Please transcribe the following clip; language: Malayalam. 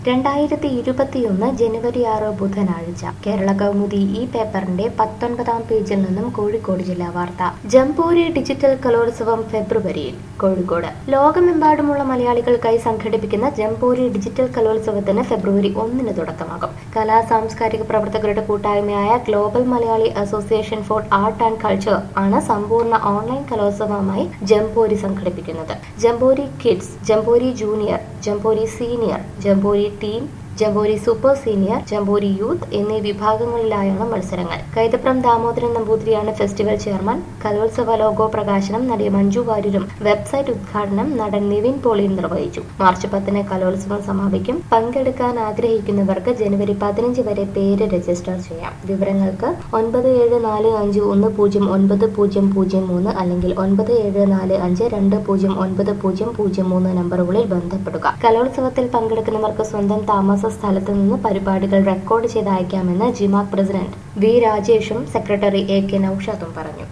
രണ്ടായിരത്തി ഇരുപത്തിയൊന്ന് ജനുവരി ആറ് ബുധനാഴ്ച കേരള കൗമുദി ഈ പേപ്പറിന്റെ പത്തൊൻപതാം പേജിൽ നിന്നും കോഴിക്കോട് ജില്ലാ വാർത്ത ജംബൂരി ഡിജിറ്റൽ കലോത്സവം ഫെബ്രുവരിയിൽ കോഴിക്കോട് ലോകമെമ്പാടുമുള്ള മലയാളികൾക്കായി സംഘടിപ്പിക്കുന്ന ജംബൂരി ഡിജിറ്റൽ കലോത്സവത്തിന് ഫെബ്രുവരി ഒന്നിന് തുടക്കമാകും കലാ സാംസ്കാരിക പ്രവർത്തകരുടെ കൂട്ടായ്മയായ global Malayali association for art and culture ആണ് സമ്പൂർണ്ണ ഓൺലൈൻ കലോത്സവമായി ജംബോരി സംഘടിപ്പിക്കുന്നത് jamboree kids jamboree junior jamboree senior jamboree team jamboree super senior jamboree youth എന്നീ വിഭാഗങ്ങളിലായാണ് മത്സരങ്ങൾ കൈതപ്രം ദാമോദരൻ നമ്പൂതിരിയാണ് ഫെസ്റ്റിവൽ ചെയർമാൻ കലോത്സവ ലോഗോ പ്രകാശനം നടി മഞ്ജു വാര്യരും വെബ്സൈറ്റ് ഉദ്ഘാടനം നടൻ നിവിൻ പോളിയും നിർവഹിച്ചു മാർച്ച് പത്തിന് കലോത്സവം സമാപിക്കും പങ്കെടുക്കാൻ ആഗ്രഹിക്കുന്നവർക്ക് ജനുവരി പതിനഞ്ച് വരെ പേര് രജിസ്റ്റർ ചെയ്യാം വിവരങ്ങൾക്ക് ഒൻപത് ഏഴ് നാല് അഞ്ച് ഒന്ന് പൂജ്യം ഒൻപത് പൂജ്യം പൂജ്യം മൂന്ന് അല്ലെങ്കിൽ ഒൻപത് ഏഴ് നാല് അഞ്ച് രണ്ട് പൂജ്യം ഒൻപത് പൂജ്യം പൂജ്യം മൂന്ന് നമ്പറുകളിൽ ബന്ധപ്പെടുക കലോത്സവത്തിൽ പങ്കെടുക്കുന്നവർക്ക് സ്വന്തം താമസ സ്ഥലത്ത് നിന്ന് പരിപാടികൾ റെക്കോർഡ് ചെയ്ത് അയക്കാമെന്ന് ജിമാക് പ്രസിഡന്റ് വി രാജേഷും സെക്രട്ടറി എ കെ നൌഷാദും പറഞ്ഞു